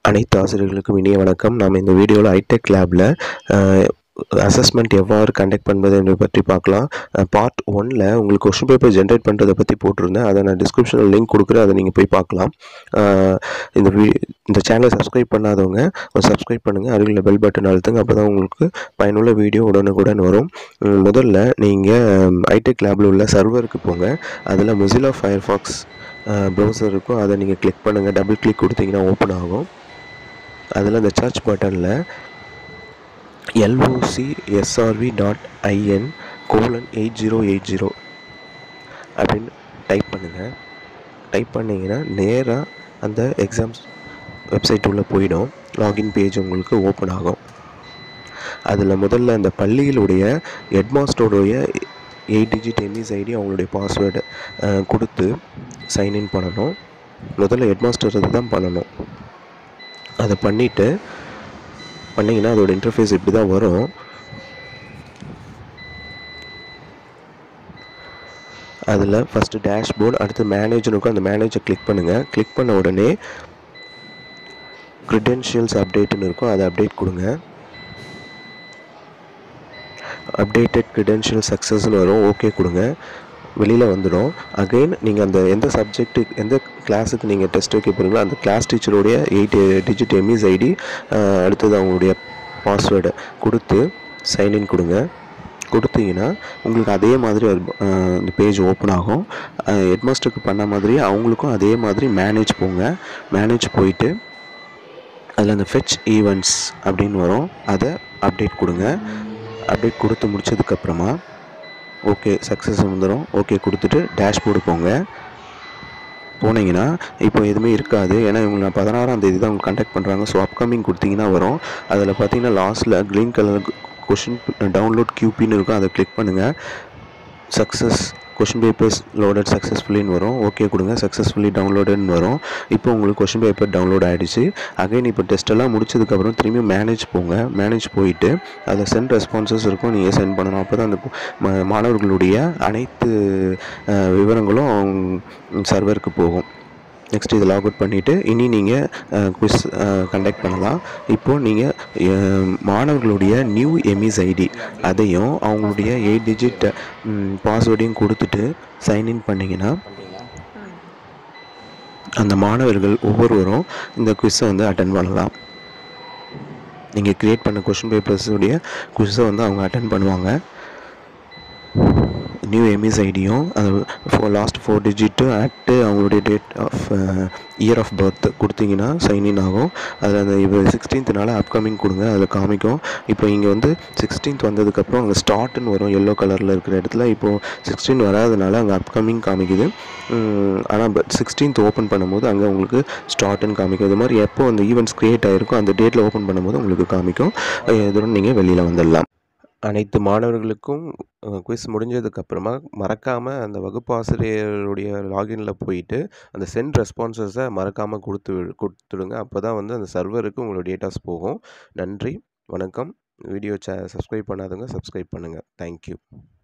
அனைத்து ஆசிரியர்களுக்கும் இனிய வணக்கம் நாம் இந்த வீடியோவில் ஐடெக் லேபில் அசஸ்மெண்ட் எவ்வாறு கண்டக்ட் பண்ணுறது என்பதை பற்றி பார்க்கலாம் பார்ட் ஒனில் உங்களுக்கு கொஷின் பேப்பர் ஜென்ரேட் பண்ணுறதை பற்றி போட்டிருந்தேன் அதை நான் டிஸ்கிரிப்ஷனில் லிங்க் கொடுக்குறேன் அதை நீங்கள் போய் பார்க்கலாம் அஹ் இந்த வீ இந்த சேனலை சப்ஸ்கிரைப் பண்ணாதவங்க சப்ஸ்கிரைப் பண்ணுங்கள் அருகில் பெல் பட்டன் அழுத்துங்க அப்போ தான் உங்களுக்கு பயனுள்ள வீடியோ உடனுக்குடன் வரும் உம், முதல்ல நீங்கள் ஐடெக் லேபில் உள்ள சர்வருக்கு போங்க அதில் மொசிலா ஃபயர்ஃபாக்ஸ் ப்ரௌசர் இருக்கும் அதை நீங்கள் கிளிக் பண்ணுங்கள் டபுள் கிளிக் கொடுத்தீங்கன்னா ஓப்பன் ஆகும் அதில் அந்த சர்ச் பட்டனில் LOC SRV dot IN colon eight zero eight zero அப்படின்னு டைப் பண்ணுங்கள் டைப் பண்ணிங்கன்னா நேராக அந்த எக்ஸாம்ஸ் வெப்சைட் உள்ளே போயிடும் லாகின் பேஜ் உங்களுக்கு ஓப்பன் ஆகும் அதில் முதல்ல அந்த பள்ளியிலுடைய ஹெட்மாஸ்டருடைய எயிட் டிஜிட் எம்இஸ் ஐடி அவங்களுடைய பாஸ்வேர்டு கொடுத்து சைன்இன் பண்ணணும் முதல்ல ஹெட்மாஸ்டர் தான் பண்ணணும் அதை பண்ணிவிட்டு பண்ணிங்கன்னா அதோட இன்டர்ஃபேஸ் இப்படி தான் வரும் அதில் ஃபஸ்ட்டு டேஷ்போர்டு அடுத்து மேனேஜர் இருக்கும் அந்த மேனேஜர் கிளிக் பண்ணுங்கள் கிளிக் பண்ண உடனே க்ரிடென்ஷியல்ஸ் அப்டேட்னு இருக்கும் அதை அப்டேட் கொடுங்க அப்டேட்டட் க்ரிடென்ஷியல் சக்ஸஸ்னு வரும் ஓகே கொடுங்க வெளியில் வந்துடும் அகைன் நீங்கள் அந்த எந்த சப்ஜெக்ட்டு எந்த கிளாஸுக்கு நீங்கள் டெஸ்ட் வைக்க போகிறீங்களோ அந்த கிளாஸ் டீச்சருடைய எயிட் டிஜிட் எம்இஸ் ஐடி அடுத்தது அவங்களுடைய பாஸ்வேர்டை கொடுத்து சைன்இன் கொடுங்க கொடுத்தீங்கன்னா உங்களுக்கு அதே மாதிரி ஒரு, அஹ், இந்த பேஜ் ஓப்பன் ஆகும் ஹெட்மாஸ்டருக்கு பண்ண மாதிரி அவங்களுக்கும் அதே மாதிரி மேனேஜ் போங்க மேனேஜ் போயிட்டு அதில் அந்த ஃபெச் ஈவெண்ட்ஸ் அப்படின்னு வரும் அதை அப்டேட் கொடுங்க அப்டேட் கொடுத்து முடிச்சதுக்கப்புறமா ஓகே சக்ஸஸ் வந்துடும் ஓகே கொடுத்துட்டு டேஷ்போர்டு போங்க போனீங்கன்னா இப்போ எதுவுமே இருக்காது ஏன்னா இவங்க நான் பதினாறாம் தேதி தான் அவங்க கண்டக்ட் பண்ணுறாங்க ஸோ அப்கமிங் கொடுத்தீங்கன்னா வரும் அதில் பார்த்தீங்கன்னா லாஸ்ட்டில் க்ரீன் கலர் கொஷின் டவுன்லோட் கியூபின்னு இருக்கும் அதை கிளிக் பண்ணுங்கள் சக்ஸஸ் கொஷின் பேப்பர்ஸ் லோடட் சக்ஸஸ்ஃபுல்லின்னு வரும் ஓகே கொடுங்க சக்ஸஸ்ஃபுல்லி டவுன்லோடுன்னு வரும் இப்போ உங்களுக்கு கொஷின் பேப்பர் டவுன்லோட் ஆகிடுச்சு அகைன் இப்போ டெஸ்ட் எல்லாம் முடிச்சதுக்கப்புறம் திரும்பி மேனேஜ் போங்க மேனேஜ் போயிட்டு அதில் சென்ட் ரெஸ்பான்சஸ் இருக்கும் நீங்கள் சென்ட் பண்ணணும் அப்போ தான் அந்த ம- மாணவர்களுடைய அனைத்து அஹ், விவரங்களும் சர்வருக்கு போகும் நெக்ஸ்ட் இதை லாக் அவுட் பண்ணிவிட்டு இனி நீங்கள் குவிஸ் கண்டக்ட் பண்ணலாம் இப்போது நீங்கள் மாணவர்களுடைய நியூ எம்இஸ் ஐடி அதையும் அவங்களுடைய எயிட் டிஜிட் பாஸ்வேர்டையும் கொடுத்துட்டு சைன்இன் பண்ணிங்கன்னா அந்த மாணவர்கள் ஒவ்வொருவரும் இந்த குவிஸை வந்து அட்டன் பண்ணலாம் நீங்கள் க்ரியேட் பண்ண கொஷின் பேப்பர்ஸுடைய குவிஸை வந்து அவங்க அட்டன் பண்ணுவாங்க நியூ எம்இஸ் ஐடியும் அது ஃபோர் லாஸ்ட் ஃபோர் டிஜிட்டு ஆக்ட்டு அவங்களுடைய date of year of birth கொடுத்தீங்கன்னா சைன்இன் ஆகும் அதில் அந்த இப்போ சிக்ஸ்டீன்த்னால அப்கமிங் கொடுங்க அதில் காமிக்கும் இப்போ இங்கே வந்து சிக்ஸ்டீன்த் வந்ததுக்கப்புறம் அங்கே ஸ்டார்ட்னு வரும் எல்லோ கலரில் இருக்கிற இடத்துல இப்போது சிக்ஸ்டீன் வராதனால அங்கே அப்கமிங் காமிக்குது ஆனால் பட் சிக்ஸ்டீன்த் ஓப்பன் பண்ணும்போது அங்கே உங்களுக்கு ஸ்டார்ட்னு காமிக்கும் இது மாதிரி எப்போ அந்த ஈவெண்ட்ஸ் க்ரியேட் ஆகிருக்கோ அந்த டேட்டில் ஓப்பன் பண்ணும்போது உங்களுக்கு காமிக்கும் இதோட நீங்கள் வெளியில் வந்துடலாம் அனைத்து மாணவர்களுக்கும் குவிஸ் முடிஞ்சதுக்கப்புறமா மறக்காமல் அந்த வகுப்பு ஆசிரியருடைய லாகினில் போயிட்டு அந்த சென்ட் ரெஸ்பான்சஸை மறக்காமல் கொடுத்து வி- கொடுத்துடுங்க அப்போ தான் வந்து அந்த சர்வருக்கு உங்களோட டேட்டாஸ் போகும் நன்றி வணக்கம் வீடியோ சே சப்ஸ்கிரைப் பண்ணாதவங்க சப்ஸ்கிரைப் பண்ணுங்கள் தேங்க்யூ